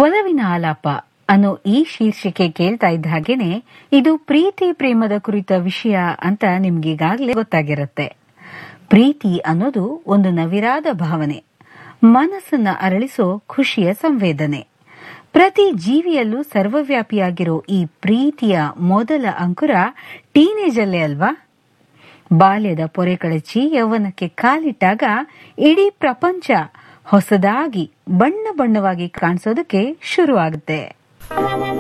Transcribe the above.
ಒಲವಿನ ಆಲಾಪ ಅನ್ನೋ ಈ ಶೀರ್ಷಿಕೆ ಕೇಳ್ತಾ ಇದ್ದ ಹಾಗೇನೆ ಇದು ಪ್ರೀತಿ ಪ್ರೇಮದ ಕುರಿತ ವಿಷಯ ಅಂತ ನಿಮ್ಗೀಗಾಗಲೇ ಗೊತ್ತಾಗಿರುತ್ತೆ ಪ್ರೀತಿ ಅನ್ನೋದು ಒಂದು ನವಿರಾದ ಭಾವನೆ ಮನಸ್ಸನ್ನ ಅರಳಿಸೋ ಖುಷಿಯ ಸಂವೇದನೆ ಪ್ರತಿ ಜೀವಿಯಲ್ಲೂ ಸರ್ವವ್ಯಾಪಿಯಾಗಿರೋ ಈ ಪ್ರೀತಿಯ ಮೊದಲ ಅಂಕುರ ಟೀನೇಜ್ ಅಲ್ಲೇ ಅಲ್ವಾ ಬಾಲ್ಯದ ಪೊರೆ ಕಳಚಿ ಯೌವನಕ್ಕೆ ಕಾಲಿಟ್ಟಾಗ ಇಡೀ ಪ್ರಪಂಚ ಹೊಸದಾಗಿ ಬಣ್ಣ ಬಣ್ಣವಾಗಿ ಕಾಣಿಸೋದಕ್ಕೆ ಶುರುವಾಗುತ್ತೆ